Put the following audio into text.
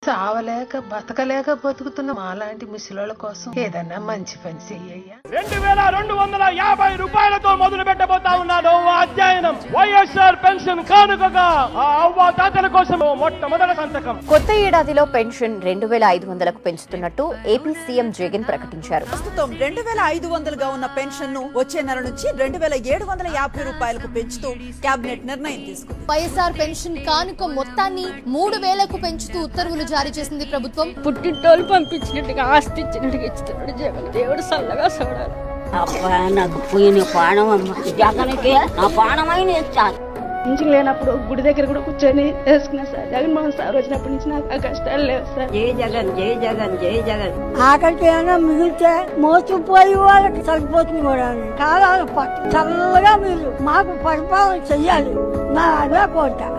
చావలేక బతకలేక బతుకుతున్న మాలాంటి ముసలోళ్ళ కోసం ఏదన్నా మంచి పని చెయ్యయ్యా రెండు వేల రెండు వందల యాభై రూపాయలతో మొదలు పెట్టబోతా ఉన్నాడు ఓ అధ్యయనం వైఎస్ఆర్ పెన్షన్ కానుకగా ఆ అవ్వ తాతల కోసం ఓ మొట్టమొదటి సంతకం కొత్త ఏడాదిలో పెన్షన్ రెండు వేల ఐదు వందలకు పెంచుతున్నట్టు ఏపీ సీఎం జగన్ ప్రకటించారు ప్రస్తుతం రెండు వేల ఐదు వందలుగా ఉన్న పెన్షన్ ను వచ్చే నెల నుంచి రెండు వేల ఏడు వందల యాభై రూపాయలకు పెంచుతూ కేబినెట్ నిర్ణయం తీసుకుంది వైఎస్ఆర్ పెన్షన్ కానుక మొత్తాన్ని మూడు వేలకు పెంచుతూ ఉత్తర్వులు జారీ చేసింది ప్రభుత్వం పుట్టింటోళ్ళు పంపించినట్టుగా ఆస్తి ఇచ్చినట్టుగా ఇస్తున్నాడు జగన్ దేవుడు చల్లగా చూడాలి అబ్బా నాకు పోయిన పానం అమ్మ జగన్కి నా పానమైన ఇచ్చారు పింఛన్ లేనప్పుడు గుడి దగ్గర కూడా కూర్చొని వేసుకున్నా సార్ జగన్మోహన్ సార్ వచ్చినప్పటి నుంచి నాకు ఆ కష్టాలు లేవు సార్ జై జగన్ జై జగన్ జై జగన్ ఆకలికి ఏమైనా మిగిలితే మోసపోయి వాళ్ళకి సరిపోతుంది కూడా కాలాలు పట్టు చల్లగా మీరు మాకు పరిపాలన చెయ్యాలి నా అదే కోట